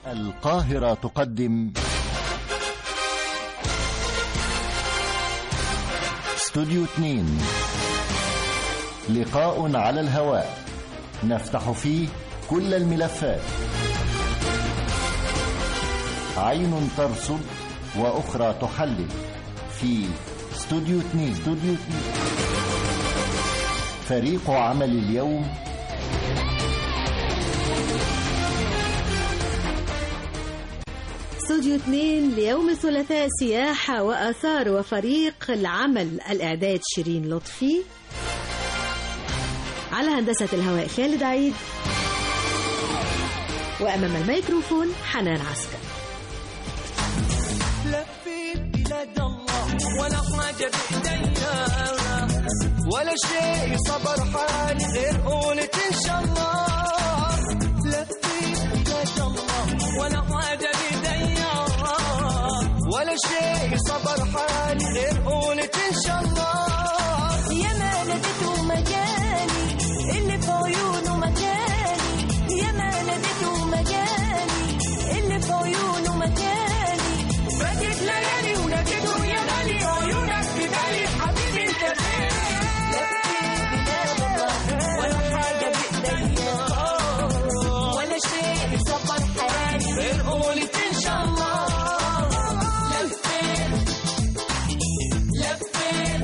القاهرة تقدم استوديو 2 لقاء على الهواء نفتح فيه كل الملفات عين ترصد وأخرى تحلل في استوديو 2 استوديو 2 فريق عمل اليوم استوديو 2 ليوم الثلاثاء سياحة وآثار وفريق العمل الإعداد شيرين لطفي على هندسة الهواء خالد عيد وأمام الميكروفون حنان عسكر لفيت بلاد الله ولا حاجة بإيديا ولا شيء صبر حالي غير قولة إن شاء الله لفيت بلاد الله ولا حاجة بإيديا ولا شيء صبر حالي غير قولة إن شاء الله يا ما ناديته مجاني اللي في عيونه مكاني يا ما ناديته مجاني اللي في عيونه مكاني فاتت ليالي وناديته يا غالي عيونك في بالي حبيبي انت فين بلاد الله ولا حاجة بإيديا ولا شيء صبر حالي غير قولة إن شاء الله لفيت لفيت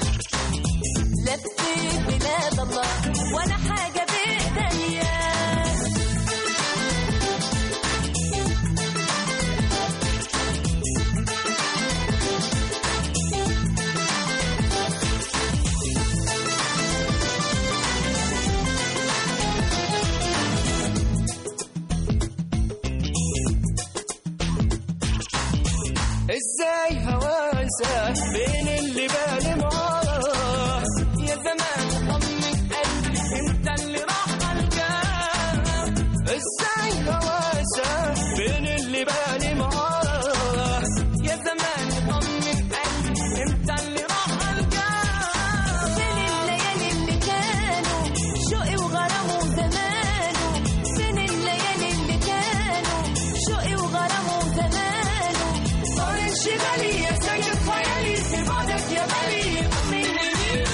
لفيت بلاد الله ولا حاجة بإيديا ازاي هوانسى بين اللي بالي معاه يا زمان طمن قلبي انت اللي راح الجاه ازاي هوانسى بين اللي بالي معاه يا زمان طمن قلبي انت اللي راح الجاه فين الليالي اللي كانوا شوقي وغرامه زمانه فين الليالي اللي كانوا شوقي وغرامه زمانه صار انشغالي يا سيد خيالي في بعدك يا بالي طمني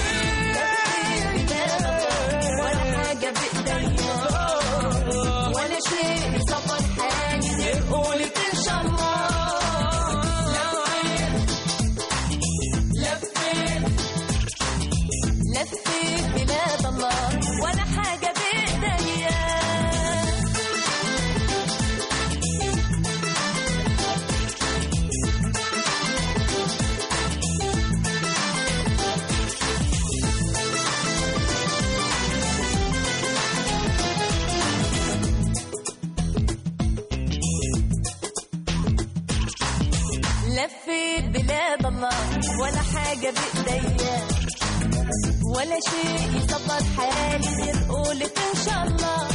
ولا حاجة بإيديا ولا شيء صبر حالي غير قولت ان شاء الله لفيت لفيت بلاد الله ولا حاجة بإيديا لفيت بلاد الله ولا حاجة بإيديا ولا شيء يصبر حالي غير قولة إن شاء الله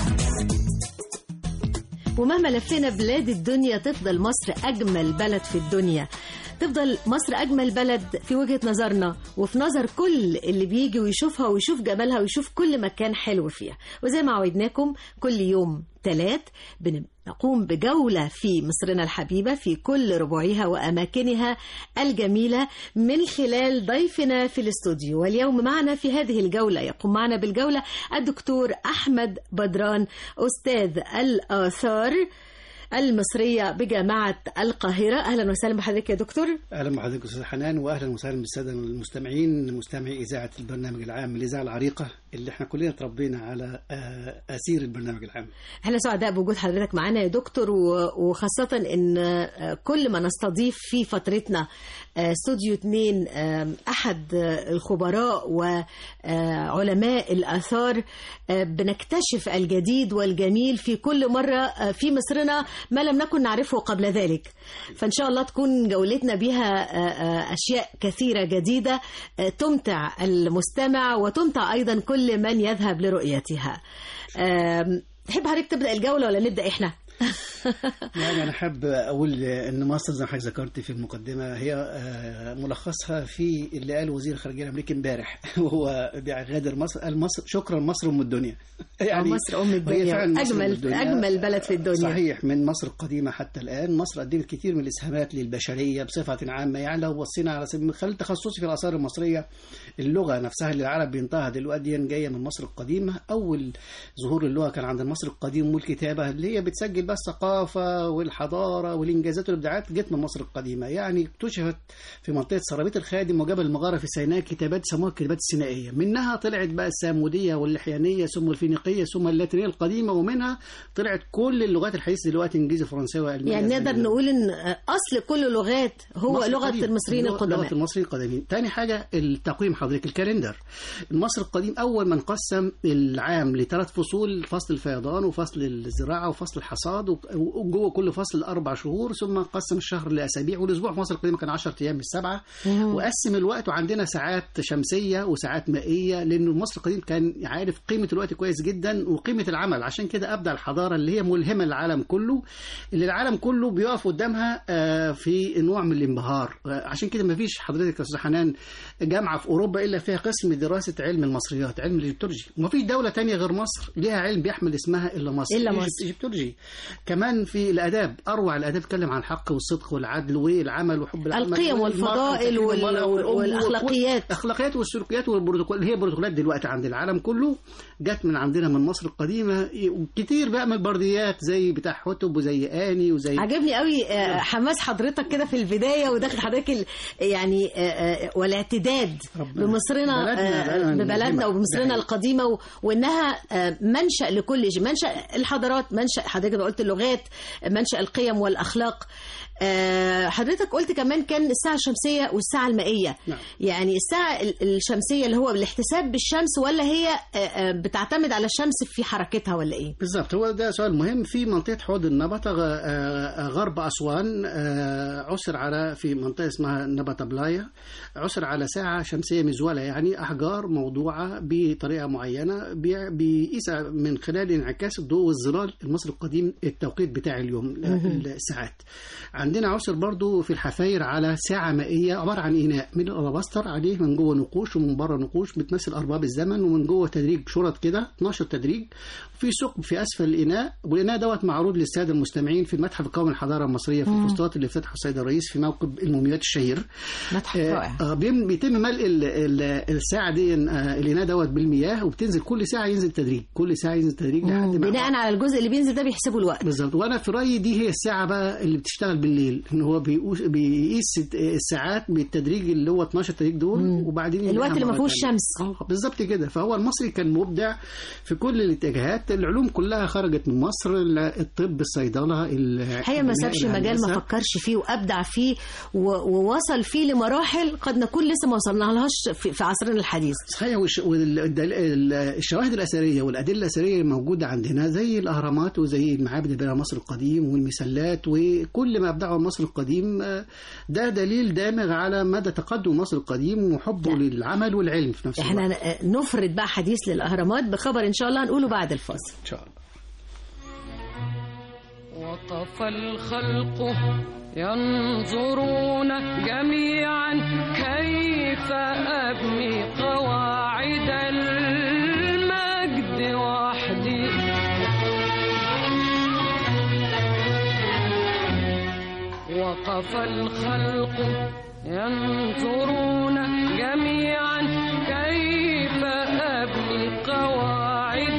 ومهما لفينا بلاد الدنيا تفضل مصر أجمل بلد في الدنيا تفضل مصر أجمل بلد في وجهة نظرنا وفي نظر كل اللي بيجي ويشوفها ويشوف جمالها ويشوف كل مكان حلو فيها وزي ما عودناكم كل يوم ثلاث نقوم بجولة في مصرنا الحبيبة في كل ربوعها وأماكنها الجميلة من خلال ضيفنا في الاستوديو واليوم معنا في هذه الجولة يقوم معنا بالجولة الدكتور أحمد بدران أستاذ الآثار المصرية بجامعة القاهرة أهلا وسهلا بحضرتك يا دكتور اهلا بحضرتك استاذ حنان واهلا وسهلا بالساده المستمعين مستمعي اذاعه البرنامج العام الاذاعه العريقه اللي احنا كلنا تربينا على آه، اسير البرنامج العام احنا سعداء بوجود حضرتك معانا يا دكتور و- وخاصة ان آه، كل ما نستضيف في فترتنا آه، استوديو اتنين آه، احد آه، الخبراء وعلماء الاثار آه، بنكتشف الجديد والجميل في كل مرة آه، في مصرنا ما لم نكن نعرفه قبل ذلك فان شاء الله تكون جولتنا بها آه، آه، اشياء كثيرة جديدة آه، تمتع المستمع وتمتع ايضا كل من يذهب لرؤيتها آم، تحب حضرتك تبدا الجوله ولا نبدا احنا يعني انا حابب اقول ان مصر زي ما حضرتك ذكرت في المقدمه هي آه، ملخصها في اللي قاله وزير الخارجيه الامريكي امبارح وهو بيغادر مصر قال مصر شكرا مصر ام الدنيا يعني مصر ام وهي الدنيا فعلا مصر أم اجمل الدنيا. اجمل بلد في الدنيا صحيح من مصر القديمه حتى الان مصر قدمت كثير من الاسهامات للبشريه بصفه عامه يعني لو بصينا على سبيل من خلال تخصصي في الاثار المصريه اللغه نفسها اللي العرب بينطقها دلوقتي دي جايه من مصر القديمه اول ظهور اللغه كان عند مصر القديم والكتابه اللي هي بتسجل بقى الثقافه والحضاره والانجازات والابداعات جت من مصر القديمه يعني اكتشفت في منطقه سرابيط الخادم وجبل المغاره في سيناء كتابات سموها الكتابات السينائيه منها طلعت بقى الساموديه واللحيانيه ثم الفينيقيه ثم اللاتينيه القديمه ومنها طلعت كل اللغات الحديثه دلوقتي انجليزي فرنساوي الماني يعني نقدر أسباني. نقول ان اصل كل لغات هو مصر لغه القديم. المصريين لغة- القدماء لغه المصريين القديمين تاني حاجه التقويم حضرتك الكالندر المصري القديم اول من قسم العام لثلاث فصول فصل الفيضان وفصل الزراعه وفصل الحصاد و- وجوه كل فصل اربع شهور ثم قسم الشهر لاسابيع والاسبوع في مصر القديمه كان 10 ايام مش سبعه وقسم الوقت وعندنا ساعات شمسيه وساعات مائيه لانه مصر القديم كان عارف قيمه الوقت كويس جدا وقيمه العمل عشان كده ابدع الحضاره اللي هي ملهمه للعالم كله اللي العالم كله بيقف قدامها آه، في نوع من الانبهار آه، عشان كده ما فيش حضرتك يا استاذ حنان جامعه في اوروبا الا فيها قسم دراسه علم المصريات علم الايجيبتولوجي وما فيش دوله تانية غير مصر ليها علم بيحمل اسمها الا مصر إلا إيجيب- مصر. ايجيبتولوجي كمان في الاداب اروع الاداب بيتكلم عن الحق والصدق والعدل والعمل وحب العمل القيم والمرأة والفضائل والتكريم وال- والمرأة والأم والأخلاقيات. الاخلاقيات والسلوكيات والبروتوكول اللي هي بروتوكولات دلوقتي عند العالم كله جت من عندنا من مصر القديمه وكتير بقى من البرديات زي بتاع حتب وزي اني وزي عجبني قوي آه، حماس حضرتك كده في البدايه ودخل حضرتك ال- يعني آه، آه، والاعتداد ربنا. بمصرنا بلدنا- آه، بلدنا ببلدنا مهمة. وبمصرنا ده القديمه و- وانها آه، منشا لكل شيء منشا الحضارات منشا حضرتك قلت اللغات منشا القيم والاخلاق آه، حضرتك قلت كمان كان الساعه الشمسيه والساعه المائيه نعم. يعني الساعه ال- الشمسيه اللي هو الاحتساب بالشمس ولا هي آه، آه، بتعتمد على الشمس في حركتها ولا ايه بالظبط هو ده سؤال مهم في منطقه حوض النبطه غ- آه، غرب اسوان آه، عثر على في منطقه اسمها نبطه بلايا عثر على ساعه شمسيه مزوله يعني احجار موضوعه بطريقه معينه بي- بيقيس من خلال انعكاس الضوء والظلال المصري القديم التوقيت بتاع اليوم الساعات عندنا عثر برضو في الحفاير على ساعة مائية عبارة عن إناء من الألاباستر عليه من جوه نقوش ومن بره نقوش بتمثل أرباب الزمن ومن جوه تدريج شرط كده 12 تدريج في ثقب في أسفل الإناء والإناء دوت معروض للسادة المستمعين في المتحف القومي للحضارة المصرية في الفسطاط اللي فتحه السيد الرئيس في موكب المومياوات الشهير متحف آه، رائع آه، بيم- بيتم ملء ال- ال- الساعة دي آه، الإناء دوت بالمياه وبتنزل كل ساعة ينزل تدريج كل ساعة ينزل تدريج لحد ما بناء على الجزء اللي بينزل ده بيحسبوا الوقت بالظبط وانا في رايي دي هي الساعه بقى اللي بتشتغل بالليل ان هو بيقوس بيقيس الساعات بالتدريج اللي هو 12 تدريج دول وبعدين الوقت اللي ما مرة فيهوش تانية. شمس. اه بالظبط كده فهو المصري كان مبدع في كل الاتجاهات العلوم كلها خرجت من مصر الطب الصيدله الحقيقه ما سابش مجال ما فكرش فيه وابدع فيه و- ووصل فيه لمراحل قد نكون لسه ما وصلنا لهاش في في عصرنا الحديث صحيح والشواهد الاثريه والادله الاثريه الموجوده عندنا زي الاهرامات وزي المعابد اللي بناها مصر القديم والمسلات وكل ما ابدعه مصر القديم آه، ده دليل دامغ على مدى تقدم مصر القديم وحبه نعم. للعمل والعلم في نفس الوقت احنا آه، نفرد بقى حديث للاهرامات بخبر ان شاء الله هنقوله بعد الفاصل ان شاء الله وقف الخلق ينظرون جميعا كيف أبني قواعد المجد وحدي وقف الخلق ينظرون جميعا كيف أبني قواعد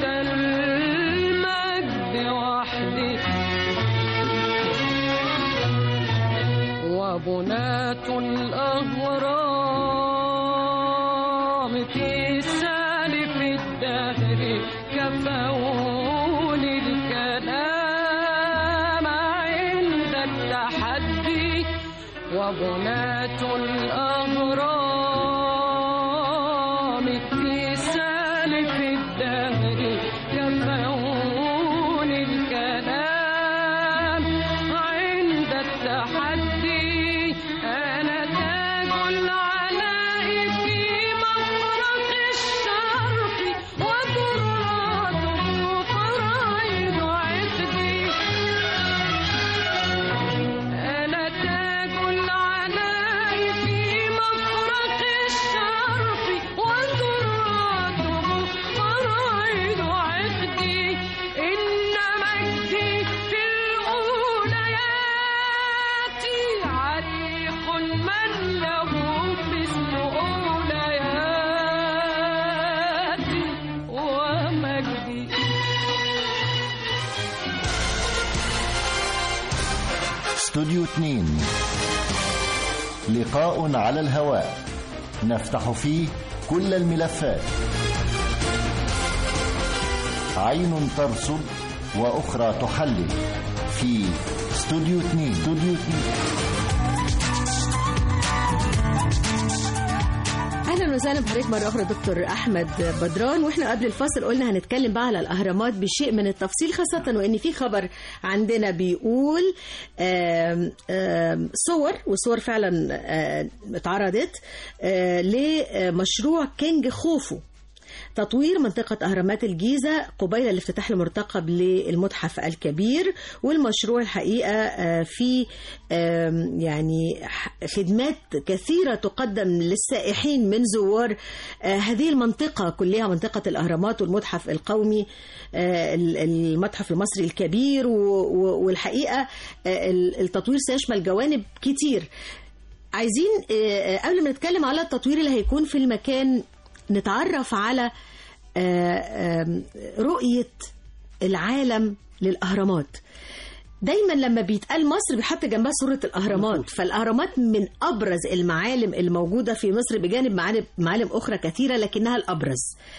المجد وحدي وبنات الأهرام في سالف الدهر كفوني الكلام عند التحدي وبنات الأهرام في سالف الدهر كفوني الكلام عند التحدي أنا تاج العلاء في مفرق الشرق وتراته فرائض عقدي استوديو 2 لقاء على الهواء نفتح فيه كل الملفات عين ترصد وأخرى تحلل في استوديو 2 استوديو 2 اهلا وسهلا بحضرتك مره اخرى دكتور احمد بدران واحنا قبل الفاصل قلنا هنتكلم بقى على الاهرامات بشيء من التفصيل خاصه وان في خبر عندنا بيقول آم آم صور وصور فعلا آه، اتعرضت آه، لمشروع كينج خوفو تطوير منطقة أهرامات الجيزة قبيل الافتتاح المرتقب للمتحف الكبير والمشروع الحقيقة آه، في آم، يعني ح- خدمات كثيرة تقدم للسائحين من زوار آه، هذه المنطقة كلها منطقة الأهرامات والمتحف القومي آه، ال- المتحف المصري الكبير و- و- والحقيقة آه، ال- التطوير سيشمل جوانب كتير عايزين آه، قبل ما نتكلم على التطوير اللي هيكون في المكان نتعرف على آه، آم، رؤية العالم للأهرامات دايما لما بيتقال مصر بيحط جنبها صورة الأهرامات فالأهرامات من أبرز المعالم الموجودة في مصر بجانب معالم, معالم أخرى كثيرة لكنها الأبرز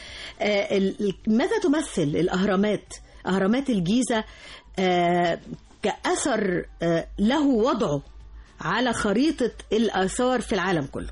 آه، ال- ال- ماذا تمثل الأهرامات أهرامات الجيزة آه، كأثر آه، له وضعه على خريطة الآثار في العالم كله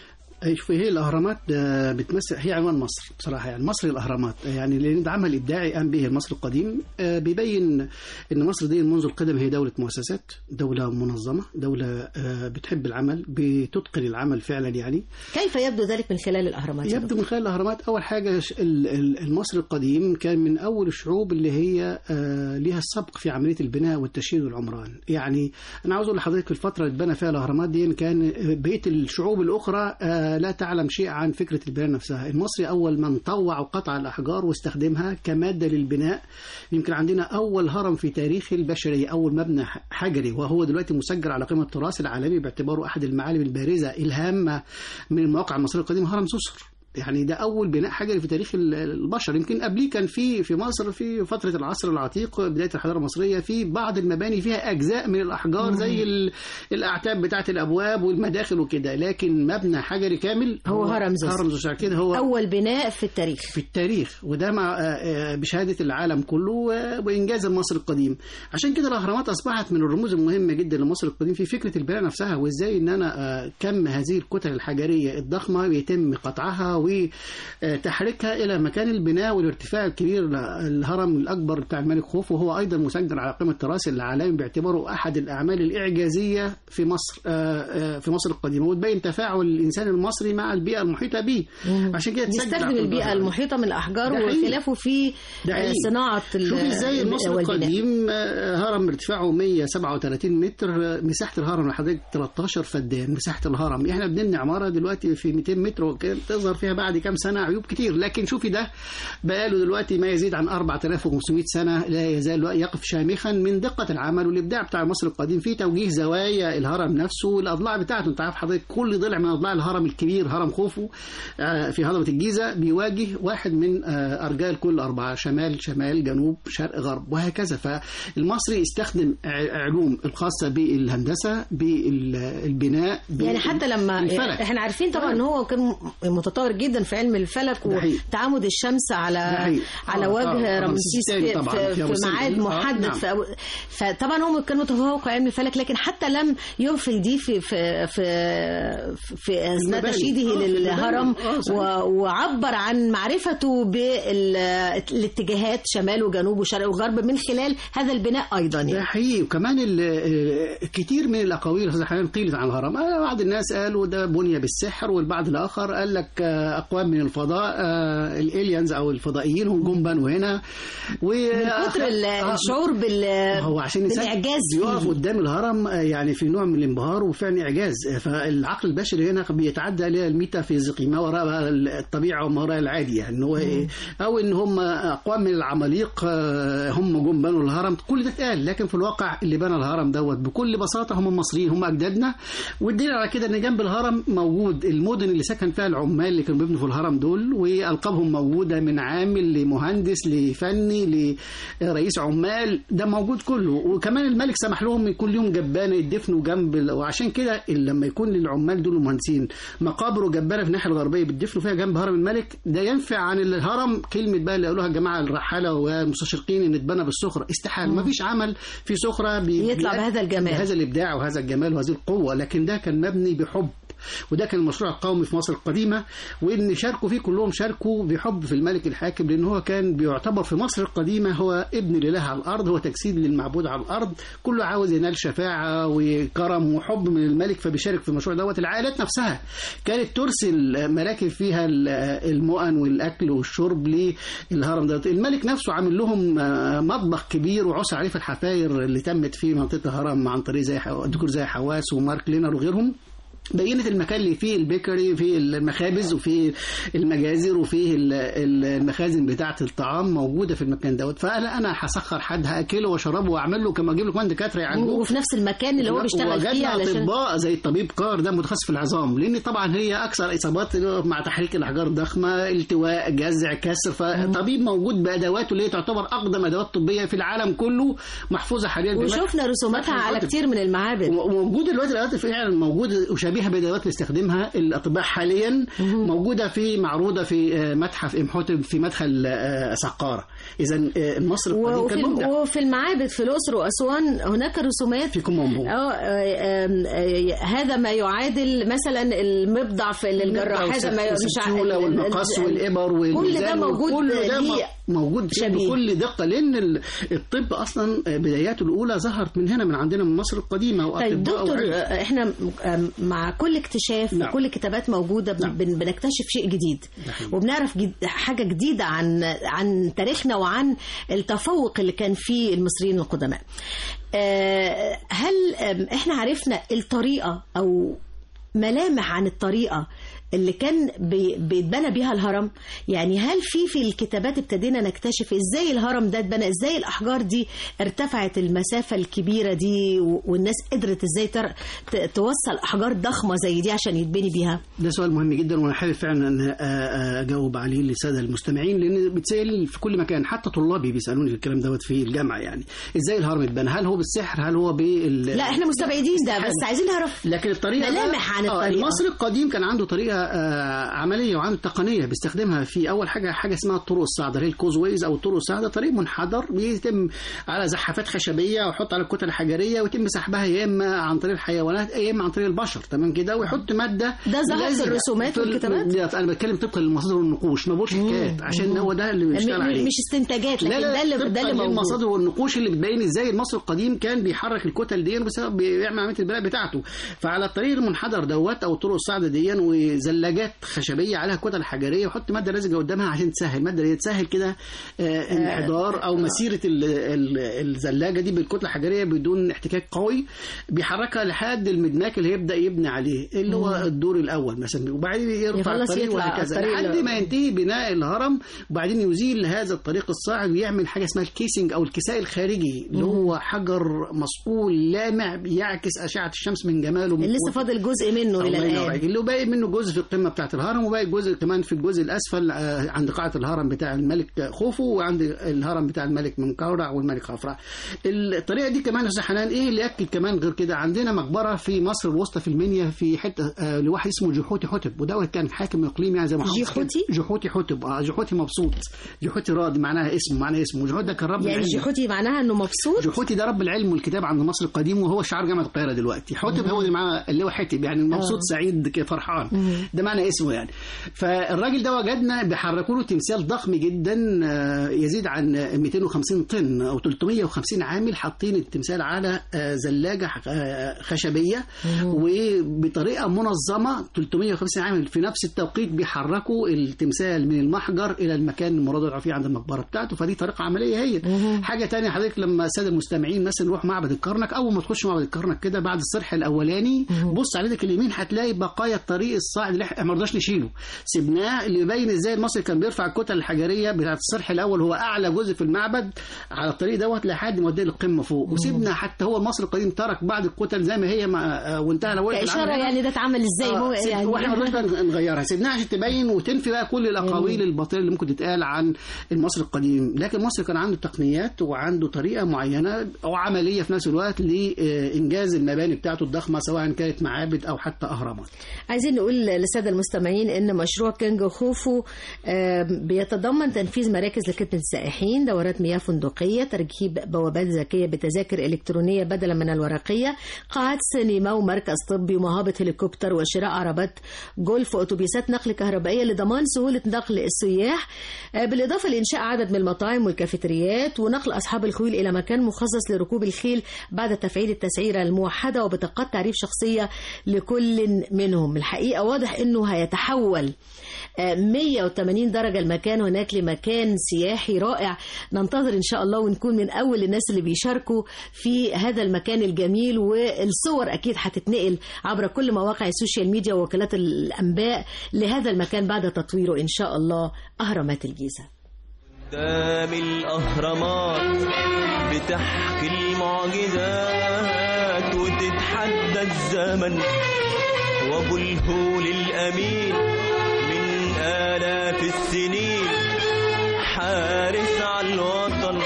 شوفي هي الاهرامات آه، بتمثل هي عنوان مصر بصراحه يعني مصر الاهرامات يعني لان ده عمل ابداعي قام به المصري القديم آه، بيبين ان مصر دي منذ القدم هي دوله مؤسسات دوله منظمه دوله آه، بتحب العمل بتتقن العمل فعلا يعني كيف يبدو ذلك من خلال الأهرامات يا يبدو من خلال الاهرامات اول حاجه ش- ال- ال- المصري القديم كان من اول الشعوب اللي هي آه، ليها السبق في عمليه البناء والتشييد والعمران يعني انا عاوز اقول لحضرتك في الفتره اللي اتبنى فيها الاهرامات دي كان بقيه الشعوب الاخرى آه، لا تعلم شيء عن فكره البناء نفسها المصري اول من طوع وقطع الاحجار واستخدمها كماده للبناء يمكن عندنا اول هرم في تاريخ البشريه اول مبنى ح- حجري وهو دلوقتي مسجل على قائمه التراث العالمي باعتباره احد المعالم البارزه الهامه من المواقع المصريه القديمه هرم زوسر يعني ده اول بناء حجري في تاريخ ال- البشر يمكن قبليه كان في في مصر في فتره العصر العتيق بدايه الحضاره المصريه في بعض المباني فيها اجزاء من الاحجار زي ال- الاعتاب بتاعه الابواب والمداخل وكده لكن مبنى حجري كامل هو هرم زوسر. هرم زوسر كده هو أول بناء في التاريخ في التاريخ وده مع آه، آه، بشهاده العالم كله و- وانجاز المصري القديم عشان كده الاهرامات اصبحت من الرموز المهمه جدا لمصر القديم في فكره البناء نفسها وازاي ان انا آه، كم هذه الكتل الحجريه الضخمه بيتم قطعها وتحريكها الى مكان البناء والارتفاع الكبير الهرم الاكبر بتاع الملك خوفو وهو ايضا مسجل على قائمه التراث العالمي باعتباره احد الاعمال الاعجازيه في مصر آه، آه، في مصر القديمه وتبين تفاعل الانسان المصري مع البيئه المحيطه به عشان كده تسجل يستخدم على البيئة التراث. المحيطة من الأحجار ده حقيقي. وخلافه في ده آه، حقيقي. صناعة ال- شوفي ازاي المصري والبناء. القديم آه، هرم ارتفاعه 137 متر آه، مساحه الهرم لحضرتك 13 فدان مساحه الهرم احنا بنبني عماره دلوقتي في 200 متر وكانت تظهر فيها بعد كام سنه عيوب كتير لكن شوفي ده بقاله دلوقتي ما يزيد عن 4500 سنه لا يزال يقف شامخا من دقه العمل والابداع بتاع المصري القديم في توجيه زوايا الهرم نفسه والاضلاع بتاعته انت عارف حضرتك كل ضلع من اضلاع الهرم الكبير هرم خوفو آه، في هضبه الجيزه بيواجه واحد من آه، ارجاء الكل اربعه شمال شمال جنوب شرق غرب وهكذا فالمصري استخدم ع- علوم الخاصه بالهندسه بالبناء يعني حتى لما الفلك. احنا عارفين طبعا ان هو كان متطور جدا في علم الفلك ده حقيقي. وتعامد الشمس ده على حقيقي. على آه، وجه آه، رمسيس رمسيس الثاني في, طبعاً، في, في في أبو ميعاد سمبل. آه، محدد نعم. في أبو فطبعا هو كان متفوق في علم الفلك لكن حتى لم يغفل دي في في في في اثناء المباني. تشييده آه، في للهرم المباني. آه، صحيح. و- وعبر عن معرفته بالاتجاهات شمال وجنوب وشرق وغرب من خلال هذا البناء ايضا ده يعني. حقيقي وكمان ال- آه، كتير من الاقاويل استاذ حنان قيلت عن الهرم آه، بعض الناس قالوا ده بني بالسحر والبعض الاخر قال لك آه، اقوام من الفضاء آه، الالينز او الفضائيين هم جم بنوا هنا و من كتر ال- آه، الشعور بال هو عشان الإنسان بالاعجاز يقف فيه. قدام الهرم آه، يعني في نوع من الانبهار وفعلا اعجاز آه، فالعقل البشري هنا بيتعدى للميتافيزيقي ما وراء بقى الطبيعه وما وراء العادي يعني إن هو إيه او ان هم اقوام من العماليق آه، هم جم بنوا الهرم كل ده اتقال لكن في الواقع اللي بنى الهرم دوت بكل بساطه هم المصريين هم اجدادنا والدليل على كده ان جنب الهرم موجود المدن اللي سكن فيها العمال اللي كانوا بيبنوا في الهرم دول والقابهم موجوده من عامل لمهندس لفني لرئيس عمال ده موجود كله وكمان الملك سمح لهم كل يوم جبانه يدفنوا جنب ال- وعشان كده لما يكون للعمال دول المهندسين مقابر وجبانه في الناحيه الغربيه بتدفنوا فيها جنب هرم الملك ده ينفع عن الهرم كلمه بقى اللي قالوها الجماعه الرحاله والمستشرقين ان اتبنى بالسخره استحاله ما فيش عمل في سخره بي يطلع بي- بهذا الجمال. بهذا الابداع وهذا الجمال وهذه القوه لكن ده كان مبني بحب وده كان المشروع القومي في مصر القديمه وان شاركوا فيه كلهم شاركوا بحب في الملك الحاكم لان هو كان بيعتبر في مصر القديمه هو ابن الاله على الارض هو تجسيد للمعبود على الارض كله عاوز ينال شفاعه وكرم وحب من الملك فبيشارك في المشروع دوت العائلات نفسها كانت ترسل مراكب فيها ال- المؤن والاكل والشرب للهرم دوت الملك نفسه عامل لهم آه، مطبخ كبير وعسر عليه في الحفاير اللي تمت في منطقه الهرم عن طريق زي حو- دكتور زي حواس ومارك لينر وغيرهم بينت المكان اللي فيه البيكري فيه المخابز وفيه المجازر وفيه ال- ال- المخازن بتاعه الطعام موجوده في المكان دوت فقال انا هسخر حد هاكله واشربه واعمل له كما اجيب له كمان دكاتره يعالجوه وفي نفس المكان اللي هو بيشتغل فيه وجدنا علشان اطباء زي الطبيب كار ده متخصص في العظام لان طبعا هي اكثر اصابات اللي هو مع تحريك الاحجار الضخمه التواء جزع كسر فطبيب موجود بادواته اللي هي تعتبر اقدم ادوات طبيه في العالم كله محفوظه حاليا بمتحف- وشفنا رسوماتها متحف على الكتب. كتير من المعابد وموجود دلوقتي الادوات فعلا موجوده وشبيهه بالادوات اللي استخدمها الاطباء حاليا موجوده في معروضه في آه، متحف امحوتب في مدخل آه، سقاره اذا آه، مصر القديم وفي, كان مبدع وفي المعابد في الأقصر وأسوان هناك رسومات في كومومبو اه آه، آم، آه، هذا ما يعادل مثلا المبضع في الجراح هذا ما مش مش ع- السيولة والمقص ال- والإبر كل ده والميزان موجود وكل ده ليه موجود فيه شبيه. بكل دقة لأن ال- الطب أصلا بداياته الأولى ظهرت من هنا من عندنا من مصر القديمة طيب وأطباء دكتور وعلم. آه، احنا آم، مع كل اكتشاف نعم. وكل كتابات موجوده بن- نعم. بن- بنكتشف شيء جديد ده حقيقي. وبنعرف جد حاجه جديده عن عن تاريخنا وعن التفوق اللي كان فيه المصريين القدماء آه، هل آم، احنا عرفنا الطريقه او ملامح عن الطريقه اللي كان بي- بيتبنى بيها الهرم يعني هل في في الكتابات ابتدينا نكتشف ازاي الهرم ده اتبنى ازاي الاحجار دي ارتفعت المسافه الكبيره دي و- والناس قدرت ازاي تر... ت- توصل احجار ضخمه زي دي عشان يتبني بيها ده سؤال مهم جدا وانا حابب فعلا ان أ- أ- اجاوب عليه للساده المستمعين لان بتسال في كل مكان حتى طلابي بيسالوني الكلام دوت في الجامعه يعني ازاي الهرم اتبنى هل هو بالسحر هل هو بال لا احنا مستبعدين ده بس عايزين نعرف لكن الطريقه ملامح عن آه، الطريقة. المصري القديم كان عنده طريقه آه، عمليه وعنده تقنيه بيستخدمها في اول حاجه حاجه اسمها الطرق الصاعده اللي هي الكوزويز او الطرق الصاعده طريق منحدر بيتم على زحافات خشبيه ويحط على الكتل الحجريه ويتم سحبها يا اما عن طريق الحيوانات يا اما عن طريق البشر تمام كده ويحط ماده ده ظهر في لازقة الرسومات في ال- والكتابات؟ لا، انا بتكلم طبقا للمصادر والنقوش ما بقولش حكايات عشان هو ده اللي بنشتغل م- عليه مش استنتاجات لكن لا لا ده اللي ده طبقاً اللي موجود للمصادر والنقوش اللي بتبين ازاي المصري القديم كان بيحرك الكتل دي بسبب بيعمل عمليه البناء بتاعته فعلى الطريق المنحدر دوت او الطرق الصاعده دي وزلاجات خشبيه عليها كتل حجريه ويحط ماده لزجه قدامها عشان تسهل الماده اللي تسهل كده آه، انحدار او مسيره ال- ال- الزلاجه دي بالكتله الحجريه بدون احتكاك قوي بيحركها لحد المدماك اللي هيبدا يبني عليه اللي هو الدور الاول مثلا وبعدين يرفع يخلص الطريق يطلع وهكذا الطريق لحد ال- ما ينتهي بناء الهرم وبعدين يزيل هذا الطريق الصاعد ويعمل حاجه اسمها الكيسنج او الكساء الخارجي اللي هو حجر مصقول لامع بيعكس اشعه الشمس من جماله من لسه قوته. فاضل جزء منه الى الله ينور الان عليك. اللي باقي منه جزء في القمه بتاعه الهرم وباقي جزء كمان في الجزء الاسفل آه، عند قاعه الهرم بتاع الملك خوفو وعند الهرم بتاع الملك منقورع والملك خفرع الطريقه دي كمان يا استاذ حنان ايه اللي ياكد كمان غير كده عندنا مقبره في مصر الوسطى في المنيا في حته آه، لواحد اسمه جحوتي حتب ودوت كان حاكم اقليمي يعني زي ما حافظ جحوتي؟ كده. جحوتي حتب اه جحوتي مبسوط جحوتي راضي معناها اسمه معناها اسمه جحوتي ده كان رب يعني العلم. جحوتي معناها انه مبسوط جحوتي ده رب العلم والكتاب عند مصر القديم وهو شعار جامعه القاهره دلوقتي حتب هو اللي معاه اللي هو حتب يعني مبسوط سعيد كده فرحان ده معنى اسمه يعني فالراجل ده وجدنا بيحركوا له تمثال ضخم جدا آه، يزيد عن 250 طن او 350 عامل حاطين التمثال على آه، زلاجه آه، خشبيه وبطريقه منظمه 350 عامل في نفس التوقيت بيحركوا التمثال من المحجر الى المكان المراد فيه عند المقبره بتاعته فدي طريقه عمليه هي حاجه تانية حضرتك لما الساده المستمعين مثلا نروح معبد الكرنك اول ما تخش معبد الكرنك كده بعد الصرح الاولاني بص على ايدك اليمين هتلاقي بقايا الطريق الصاعد اللي احنا ما رضاش نشيله سيبناه اللي يبين ازاي المصري كان بيرفع الكتل الحجريه بتاعه الصرح الاول هو اعلى جزء في المعبد على الطريق دوت لحد ما وديه للقمه فوق وسيبنا حتى هو المصري القديم ترك بعض الكتل زي ما هي ما آه، وانتهى لو وقف كإشارة العمل هنا. يعني ده اتعمل ازاي مو آه، سيب- يعني واحنا ما رضناش بقى نغيرها سيبناها عشان تبين وتنفي بقى كل الاقاويل الباطله اللي ممكن تتقال عن المصري القديم لكن مصر كان عنده تقنيات وعنده طريقه معينه وعمليه في نفس الوقت لانجاز المباني بتاعته الضخمه سواء كانت معابد او حتى اهرامات عايزين نقول للسادة المستمعين ان مشروع كينج خوفو آم، بيتضمن تنفيذ مراكز لخدمة السائحين دورات مياه فندقية تركيب بوابات ذكية بتذاكر إلكترونية بدلا من الورقية قاعات سينما ومركز طبي ومهابط هليكوبتر وشراء عربات جولف وأتوبيسات نقل كهربائية لضمان سهولة نقل السياح آه، بالإضافة لإنشاء عدد من المطاعم والكافيتريات ونقل أصحاب الخيول إلى مكان مخصص لركوب الخيل بعد تفعيل التسعيرة الموحدة وبطاقات تعريف شخصية لكل منهم الحقيقة واضح أنه هيتحول آه، 180 درجة المكان هناك لمكان سياحي رائع ننتظر إن شاء الله ونكون من أول الناس اللي بيشاركوا في هذا المكان الجميل والصور أكيد هتتنقل عبر كل مواقع السوشيال ميديا ووكالات الأنباء لهذا المكان بعد تطويره إن شاء الله أهرامات الجيزة قدام الأهرامات بتحكي المعجزات وتتحدى الزمن وأبو الهول الأمين من آلاف السنين حارس على الوطن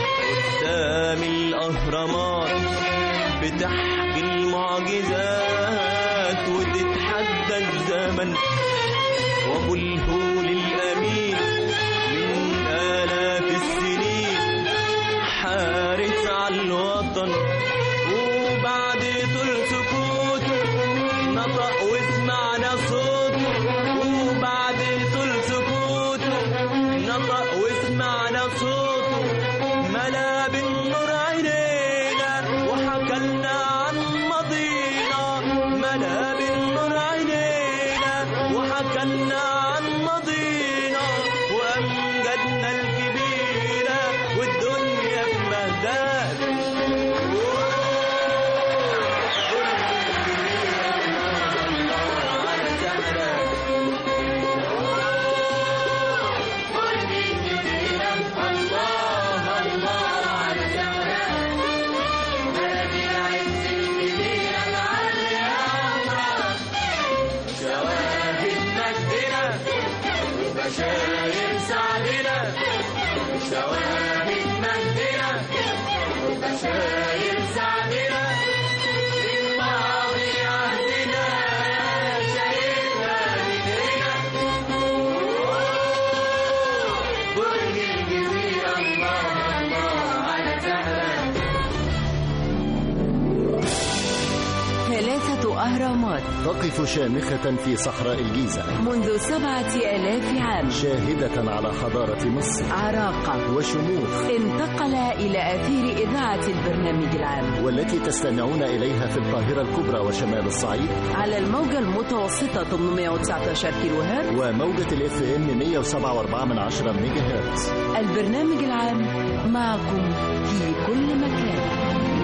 قدام الأهرامات بتحكي المعجزات وتتحدى الزمن وأبو الهول الأمين من آلاف السنين حارس على الوطن وبعد طول سكوت نطق وسمعنا صوت وبعد طول سكوت نطق وسمعنا صوت ملا بالنور عينينا وحكى لنا عن ماضينا ملا بالنور عينينا وحكى لنا عن ماضينا وأمجادنا الكبيرة والدنيا في مهداك شواهد مجدنا وبشاير سعدنا شواهد مجدنا وبشاير سعدنا للماضي عهدنا شهدنا بدرنا برج الجزيرة الله الله على سهرة ثلاثة أهرامات تقف شامخة في صحراء الجيزة منذ سبعة آلاف عام شاهدة على حضارة مصر عراقة وشموخ انتقل إلى أثير إذاعة البرنامج العام والتي تستمعون إليها في القاهرة الكبرى وشمال الصعيد على الموجة المتوسطة 819 كيلو هرتز وموجة الاف ام 107.4 من عشرة ميجا هرتز البرنامج العام معكم في كل مكان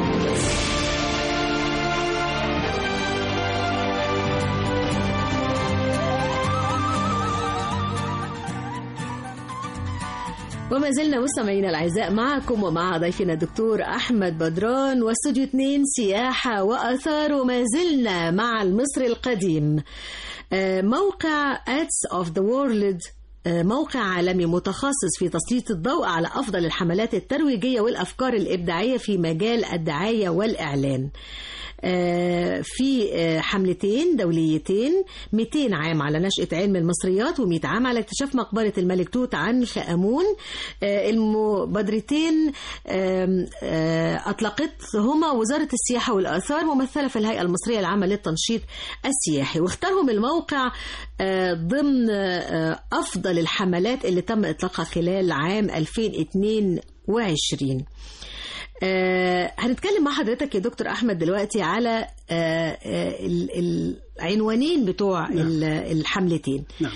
وما زلنا مستمعينا الاعزاء معكم ومع ضيفنا الدكتور احمد بدران واستوديو 2 سياحه واثار وما زلنا مع المصري القديم آه، موقع اتس اوف ذا وورلد موقع عالمي متخصص في تسليط الضوء على افضل الحملات الترويجيه والافكار الابداعيه في مجال الدعايه والاعلان. آه، في آه، حملتين دوليتين 200 عام على نشأة علم المصريات و100 عام على اكتشاف مقبرة الملك توت عنخ آمون آه، المبادرتين آم، آه، أطلقتهما وزارة السياحة والآثار ممثلة في الهيئة المصرية العامة للتنشيط السياحي واختارهم الموقع آه، ضمن آه، أفضل الحملات اللي تم إطلاقها خلال عام 2022 آه هنتكلم مع حضرتك يا دكتور احمد دلوقتي على آه آه ال- العنوانين بتوع نعم. ال- الحملتين نعم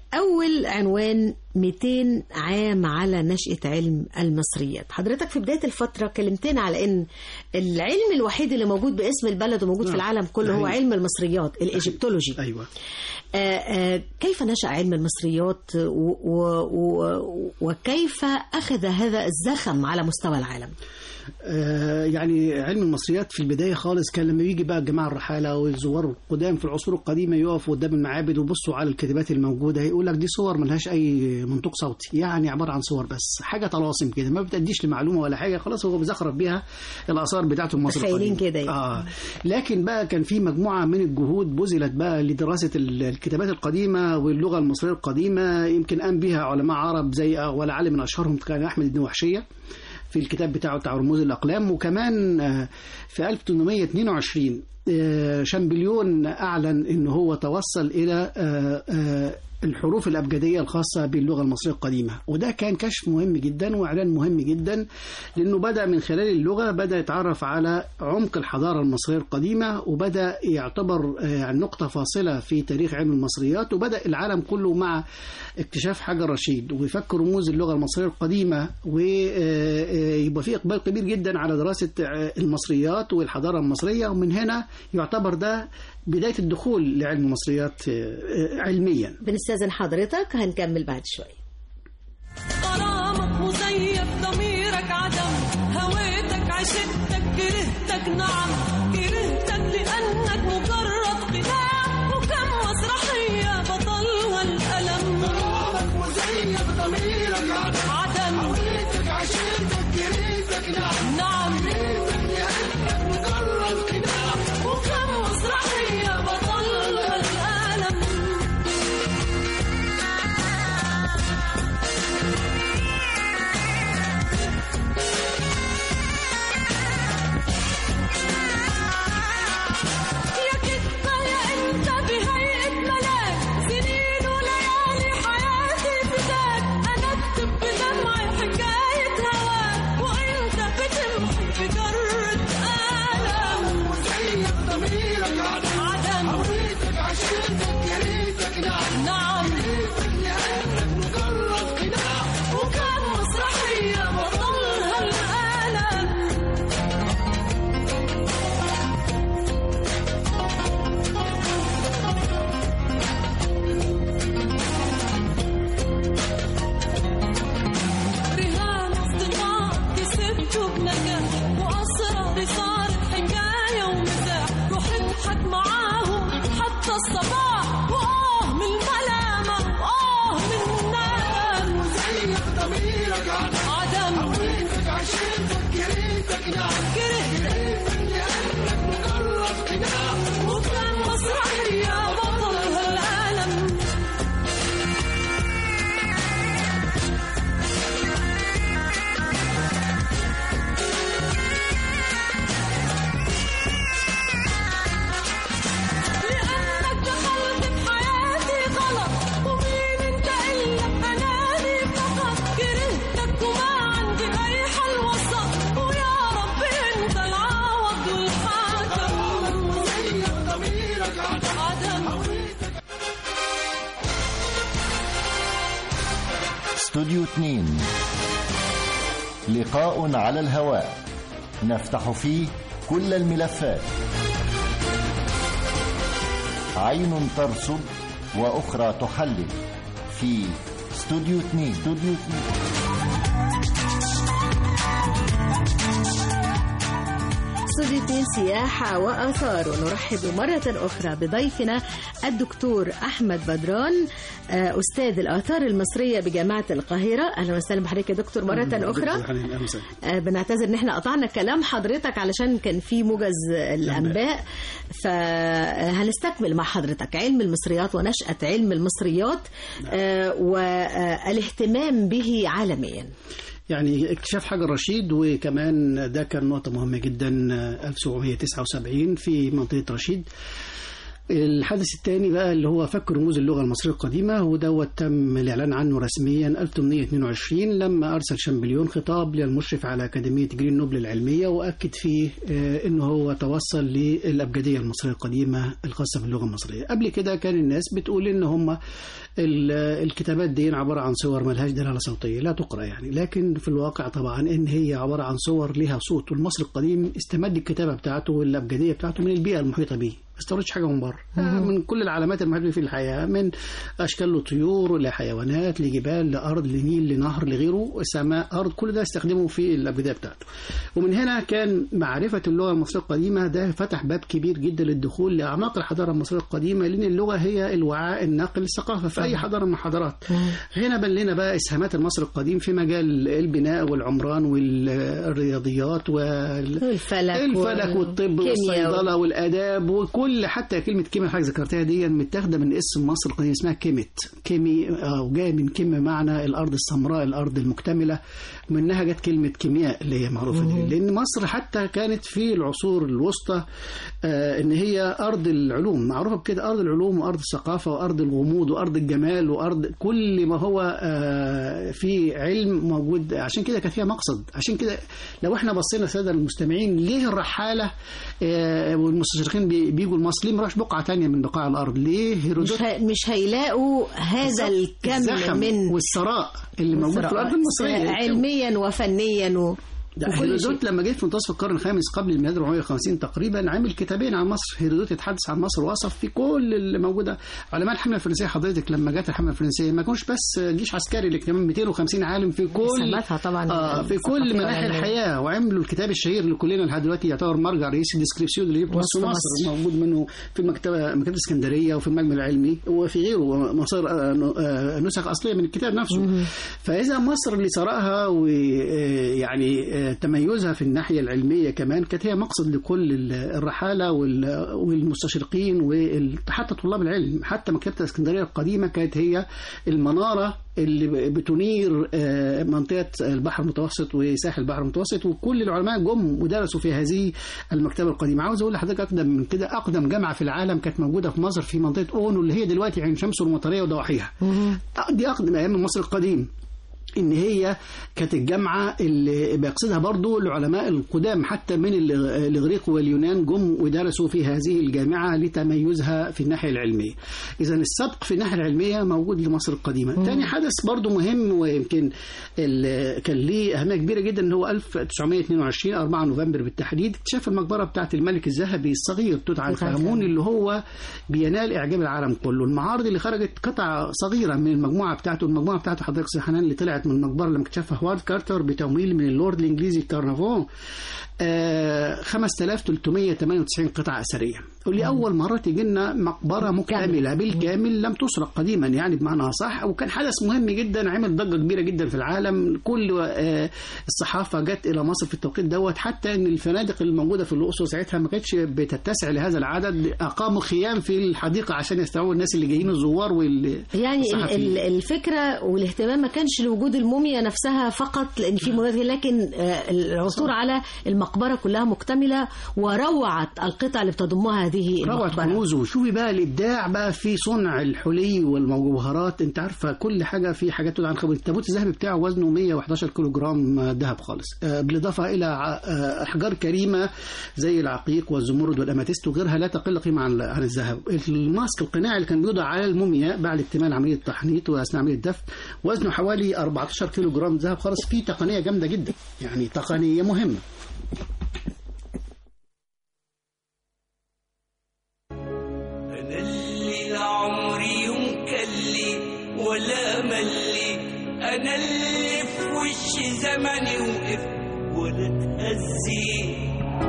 أول عنوان 200 عام على نشأة علم المصريات حضرتك في بداية الفترة كلمتنا على أن العلم الوحيد اللي موجود باسم البلد وموجود في نعم. العالم كله هو أيوة. علم المصريات الإيجيبتولوجي ايوه آه، آه، كيف نشأ علم المصريات و و و وكيف أخذ هذا الزخم على مستوى العالم آه، يعني علم المصريات في البدايه خالص كان لما يجي بقى الجماعه الرحاله والزوار القدام في العصور القديمه يقفوا قدام المعابد ويبصوا على الكتابات الموجوده يقول لك دي صور ملهاش اي منطوق صوتي يعني عباره عن صور بس حاجه طلاسم كده ما بتأديش لمعلومه ولا حاجه خلاص هو بيزخرف بيها الاثار بتاعته المصري متخيلين القديم. كده يعني. اه لكن بقى كان في مجموعه من الجهود بذلت بقى لدراسه ال- الكتابات القديمه واللغه المصريه القديمه يمكن قام بها علماء عرب زي ولا عالم من اشهرهم كان احمد بن وحشيه في الكتاب بتاعه بتاع رموز الأقلام وكمان آه، في 1822 آه، شامبليون أعلن أنه هو توصل إلى آه، آه، الحروف الأبجدية الخاصة باللغة المصرية القديمة وده كان كشف مهم جدا وإعلان مهم جدا لأنه بدأ من خلال اللغة بدأ يتعرف على عمق الحضارة المصرية القديمة وبدأ يعتبر آه، يعني نقطة فاصلة في تاريخ علم المصريات وبدأ العالم كله مع اكتشاف حجر رشيد ويفك رموز اللغة المصرية القديمة ويبقى في إقبال كبير جدا على دراسة آه، المصريات والحضارة المصرية ومن هنا يعتبر ده بداية الدخول لعلم المصريات آه، آه، علميا بنستاذن حضرتك هنكمل بعد شوية غرامك مزيف ضميرك عدم هويتك عشقتك كرهتك نعم كرهتك لأنك مجرد قناع وكم مسرحية بطلها الألم غرامك مزيف ضميرك عدم هويتك عشقتك كرهتك نعم نعم كرهتك لأنك مجرد قناع وكم مسرحية بطلها الألم يا كتبة يا انت بهيئة ملاك سنين وليالي حياتي فداك انا اكتب بدمعي حكاية هواك وانت بتمحي بجرة قلم وزيك ضميرك عدم عدم هويتك عشقتك كريتك نعم نعم كريتك لأنك مجرد قناع وكان مسرحية بطلها الألم رهان اصدقاء كسبته بنجاح واسرار صارت حكايه ومزاح روح اضحك معاهم حتى الصباح واه من الملامه واه من الندم وزيك ضميرك عدم هويتك عشقتك كرهتك نعم كرهتك لانك مجرد قناع وكان مسرحيه بطلها الالم لأنك دخلت بحياتي غلط ومين انت إلا أناني فقط كرهتك وما عندي أي حل وسط ويا رب انت العوض والحاكم وزيك ضميرك عدم استوديو 2 لقاء على الهواء نفتح فيه كل الملفات عين ترصد وأخرى تحلل في استوديو 2 استوديو 2 استوديو 2 سياحة وآثار ونرحب مرة أخرى بضيفنا الدكتور أحمد بدران آه، أستاذ الآثار المصرية بجامعة القاهرة أهلا وسهلا بحضرتك يا دكتور مرة أخرى أهلاً وسهلاً. آه، بنعتذر ان احنا قطعنا كلام حضرتك علشان كان في موجز الانباء فهنستكمل مع حضرتك علم المصريات ونشأة علم المصريات آه، والاهتمام به عالميا يعني اكتشاف حجر رشيد وكمان ده كان نقطة مهمة جدا آه، 1779 في منطقة رشيد الحدث الثاني بقى اللي هو فك رموز اللغة المصرية القديمة ودوت تم الإعلان عنه رسميا 1822 لما أرسل شامبليون خطاب للمشرف على أكاديمية جرين نوبل العلمية وأكد فيه آه، إنه هو توصل للأبجدية المصرية القديمة الخاصة باللغة المصرية قبل كده كان الناس بتقول إن هم ال- الكتابات دي عبارة عن صور ملهاش دلالة صوتية لا تقرأ يعني لكن في الواقع طبعا إن هي عبارة عن صور لها صوت والمصري القديم استمد الكتابة بتاعته والأبجدية بتاعته من البيئة المحيطة به ما استوردش حاجة من بره آه، من كل العلامات المحيطة في الحياة من أشكال لطيور لحيوانات لجبال لأرض لنيل لنهر لغيره سماء أرض كل ده استخدمه في الأبجدية بتاعته ومن هنا كان معرفة اللغة المصرية القديمة ده فتح باب كبير جدا للدخول لأعماق الحضارة المصرية القديمة لأن اللغة هي الوعاء الناقل للثقافة في أي حضارة من الحضارات هنا بان لنا بقى إسهامات المصري القديم في مجال البناء والعمران والرياضيات وال الفلك الفلك والطب والكيمياء والصيدله والاداب وكل حتى كلمه كيمياء حاجه ذكرتها دي متاخده من اسم مصر القديم اسمها كيمت كيمي او جايه من كيم معنى الارض السمراء الارض المكتمله منها جت كلمه كيمياء اللي هي معروفه دي لان مصر حتى كانت في العصور الوسطى آه ان هي ارض العلوم معروفه بكده ارض العلوم وارض الثقافه وارض الغموض وارض الجمال وارض كل ما هو آه في علم موجود عشان كده كانت فيها مقصد عشان كده لو احنا بصينا الساده المستمعين ليه الرحاله آه والمستشرقين بي- بيجوا لمصر ليه ما راحش بقعه تانية من بقاع الارض ليه هيرودوت مش ه... مش هيلاقوا هذا الكم الزخم من والثراء اللي موجود في الارض المصريه علميا وفنيا و... ده وكل هيرودوت لما جه في منتصف القرن الخامس قبل الميلاد 450 تقريبا عمل كتابين عن مصر هيرودوت يتحدث عن مصر ووصف في كل اللي موجوده علماء الحمله الفرنسيه حضرتك لما جت الحمله الفرنسيه ما كانوش بس جيش عسكري اللي كمان 250 عالم في كل سمتها طبعا آه في كل الثقافية مناحي والعلمية. الحياه وعملوا الكتاب الشهير اللي كلنا لحد دلوقتي يعتبر مرجع رئيس الديسكريبسيون اللي جبته وصف مصر, مصر. موجود منه في المكتبه مكتبه اسكندريه وفي المجمع العلمي وفي غيره مصادر آه، آه، نسخ اصليه من الكتاب نفسه فاذا مصر اللي ثرائها ويعني تميزها في الناحيه العلميه كمان كانت هي مقصد لكل ال- الرحاله وال- والمستشرقين وحتى طلاب العلم حتى مكتبه الاسكندريه القديمه كانت هي المناره اللي بتنير آه، منطقه البحر المتوسط وساحل البحر المتوسط وكل العلماء جم ودرسوا في هذه المكتبه القديمه عاوز اقول لحضرتك اقدم من كده اقدم جامعه في العالم كانت موجوده في مصر في منطقه اونو اللي هي دلوقتي عين شمس والمطريه وضواحيها دي اقدم ايام مصر القديم ان هي كانت الجامعه اللي بيقصدها برضو العلماء القدام حتى من الإغ- الاغريق واليونان جم ودرسوا في هذه الجامعه لتميزها في الناحيه العلميه. اذا السبق في الناحيه العلميه موجود لمصر القديمه. ثاني حدث برضو مهم ويمكن ال- كان ليه اهميه كبيره جدا ان هو 1922 4 نوفمبر بالتحديد اكتشاف المقبره بتاعه الملك الذهبي الصغير توت عنخ امون اللي هو بينال اعجاب العالم كله المعارض اللي خرجت قطعه صغيره من المجموعه بتاعته المجموعه بتاعته حضرتك سي حنان اللي طلعت من المقبره لما اكتشفها هوارد كارتر بتمويل من اللورد الانجليزي كارنافون آه 5398 قطعه اثريه واللي اول مره تيجي لنا مقبره مكتمله بالكامل لم تسرق قديما يعني بمعنى صح وكان حدث مهم جدا عمل ضجه كبيره جدا في العالم كل آه الصحافه جت الى مصر في التوقيت دوت حتى ان الفنادق الموجوده في الاقصر ساعتها ما كانتش بتتسع لهذا العدد اقاموا خيام في الحديقه عشان يستوعبوا الناس اللي جايين الزوار وال يعني ال- الصحفيين. ال- الفكره والاهتمام ما كانش لوجود الموميا نفسها فقط لان في مناطق لكن آه، العثور على المقبره كلها مكتمله وروعت القطع اللي بتضمها هذه روعة المقبره كنوزه شوفي بقى الابداع بقى في صنع الحلي والمجوهرات انت عارفه كل حاجه في حاجات تقول عن خبر التابوت الذهبي بتاعه وزنه 111 كيلو جرام ذهب خالص آه، بالاضافه الى ع- آه، احجار كريمه زي العقيق والزمرد والاماتيست وغيرها لا تقل قيمه عن عن الذهب الماسك القناع اللي كان بيوضع على الموميا بعد اكتمال عمليه التحنيط واثناء عمليه الدفن وزنه حوالي 14 كيلو جرام ذهب خالص في تقنيه جامده جدا يعني تقنيه مهمه أنا اللي لا عمري يوم كلي ولا ملي أنا اللي في وش زمني وقف ولا تهزي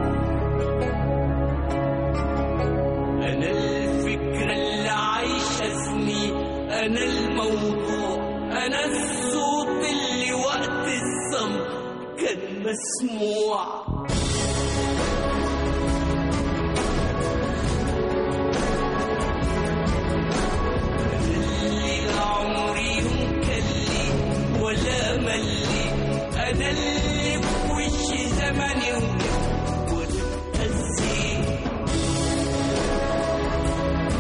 أنا الفكرة اللي عايشة سنين أنا الموضوع أنا الصوت اللي وقت الصمت كان مسموع اللي لا عمري يوم كلي ولا ملي انا اللي في وش زمني ولا هزي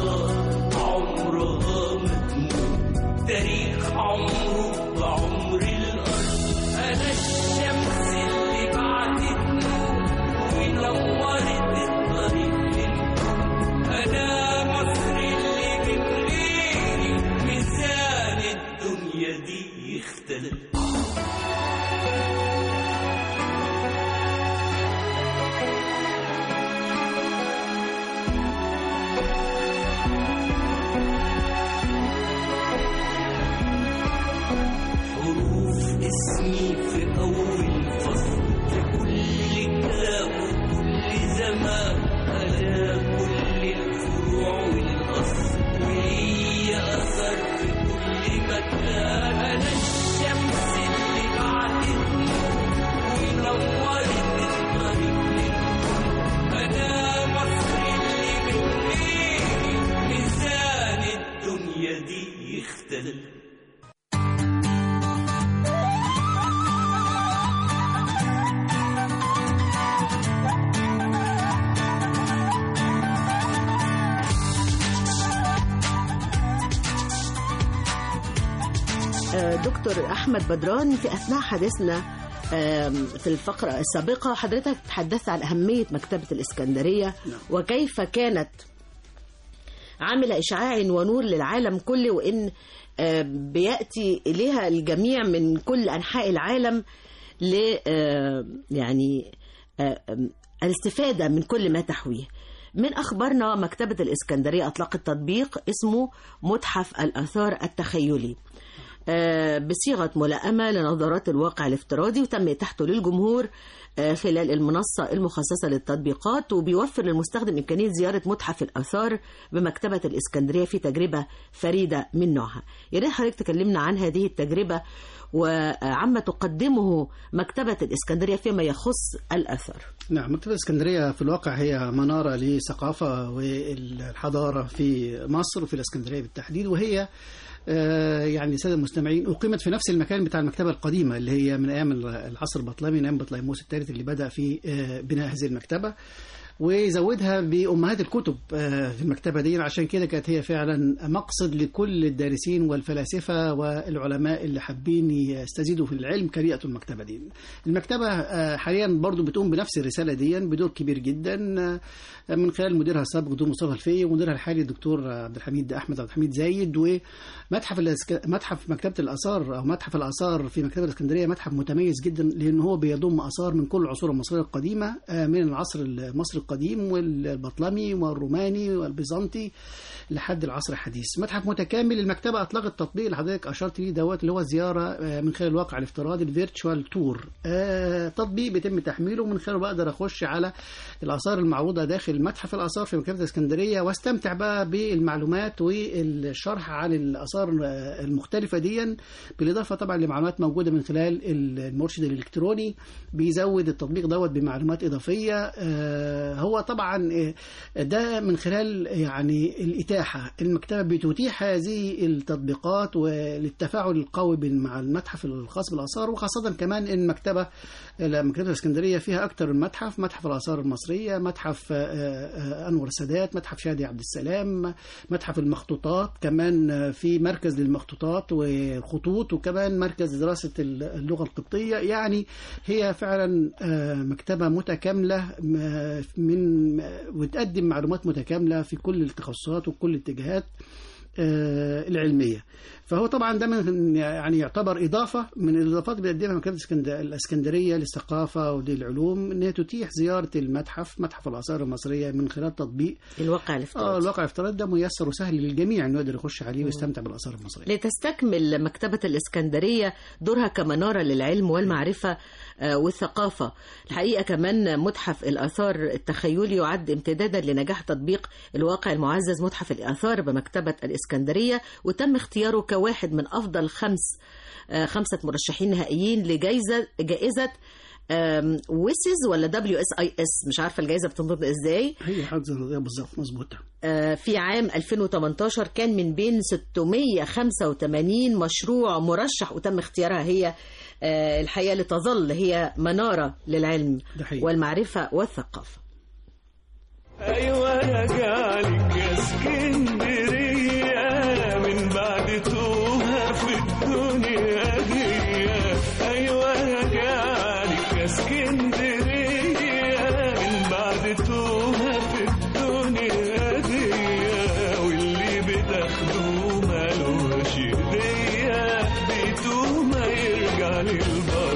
الآثار عمرها ما تموت تاريخ عمره بعمر الأرض أنا الشمس اللي بعتت نور ونورت الطريق للكون أنا مصر اللي من غيري ميزان الدنيا دي يختلف حروف اسمي في أول فصل في كل كتاب وكل زمان أنا كل الفروع والأصل وهي أثر في كل مكان أنا الشمس اللي بعتت ونورت الطريق للكون أنا مصر اللي من غيري ميزان الدنيا دي يختلف آه، دكتور احمد بدران في اثناء حديثنا آم، في الفقرة السابقة حضرتك تحدثت عن أهمية مكتبة الإسكندرية وكيف كانت عامل إشعاع ونور للعالم كله وإن آه، بيأتي إليها الجميع من كل أنحاء العالم ل آه، يعني آه، آم، الاستفادة من كل ما تحويه من أخبارنا مكتبة الإسكندرية أطلقت تطبيق اسمه متحف الآثار التخيلي آه، بصيغة ملائمة لنظرات الواقع الافتراضي وتم إتاحته للجمهور آه، خلال المنصة المخصصة للتطبيقات وبيوفر للمستخدم إمكانية زيارة متحف الآثار بمكتبة الإسكندرية في تجربة فريدة من نوعها يا ريت حضرتك تكلمنا عن هذه التجربة وعما تقدمه مكتبة الإسكندرية فيما يخص الآثار نعم مكتبة اسكندرية في الواقع هي منارة للثقافة والحضارة في مصر وفي الاسكندرية بالتحديد وهي آه، يعني الساده المستمعين اقيمت في نفس المكان بتاع المكتبه القديمه اللي هي من ايام العصر البطلمي من ايام بطليموس الثالث اللي بدا في آه، بناء هذه المكتبه وزودها بامهات الكتب آه، في المكتبه دي عشان كده كانت هي فعلا مقصد لكل الدارسين والفلاسفه والعلماء اللي حابين يستزيدوا في العلم كريئه المكتبه دي. المكتبه آه، حاليا برضو بتقوم بنفس الرساله دي بدور كبير جدا آه، من خلال مديرها السابق دكتور مصطفى الفي ومديرها الحالي الدكتور عبد الحميد احمد عبد الحميد زايد ومتحف الاسك... متحف مكتبه الاثار او متحف الاثار في مكتبه الاسكندريه متحف متميز جدا لان هو بيضم اثار من كل العصور المصريه القديمه آه، من العصر المصري القديم والبطلمي والروماني والبيزنطي لحد العصر الحديث متحف متكامل المكتبه اطلقت تطبيق اللي حضرتك اشرت ليه دوت اللي هو زياره آه، من خلال الواقع الافتراضي الفيرتشوال تور آه، تطبيق بيتم تحميله من خلاله بقدر اخش على الاثار المعروضه داخل متحف الاثار في مكتبه الاسكندريه واستمتع بقى بالمعلومات والشرح عن الاثار آه، المختلفه دي بالاضافه طبعا لمعلومات موجوده من خلال المرشد الالكتروني بيزود التطبيق دوت بمعلومات اضافيه آه، هو طبعا آه، ده من خلال يعني الاتاحه المكتبه بتتيح هذه التطبيقات وللتفاعل القوي بين- مع المتحف الخاص بالاثار وخاصه كمان ان المكتبه مكتبه الاسكندريه فيها اكثر من متحف متحف الاثار المصريه متحف آه، آه، انور السادات متحف شادي عبد السلام متحف المخطوطات كمان آه، في مركز للمخطوطات والخطوط وكمان مركز لدراسه اللغه القبطيه يعني هي فعلا آه، مكتبه متكامله م- من وتقدم معلومات متكامله في كل التخصصات وكل الاتجاهات آه، العلميه فهو طبعا ده من يعني يعتبر اضافه من الاضافات اللي بيقدمها مكتبه الاسكند- الاسكندريه للثقافه وللعلوم ان هي تتيح زياره المتحف متحف الاثار المصريه من خلال تطبيق الواقع اه الافتراضي الواقع الافتراضي ده ميسر وسهل للجميع انه يقدر يخش عليه ويستمتع بالاثار المصريه لتستكمل مكتبة الإسكندرية دورها كمنارة للعلم والمعرفة آه، والثقافة الحقيقة كمان متحف الآثار التخيلي يعد امتدادا لنجاح تطبيق الواقع المعزز متحف الآثار بمكتبة الإسكندرية وتم اختياره كواحد من أفضل خمس آه، خمسة مرشحين نهائيين لجائزة جائزة آم، ويسز ولا دبليو اس اي اس مش عارفه الجائزه بتنطق ازاي هي حاجه بالظبط مظبوطه آه، في عام 2018 كان من بين 685 مشروع مرشح وتم اختيارها هي آه، الحقيقة لتظل هي منارة للعلم ده حقيقي. والمعرفة والثقافة ايوه راجعلك يا اسكندريه جمال البحر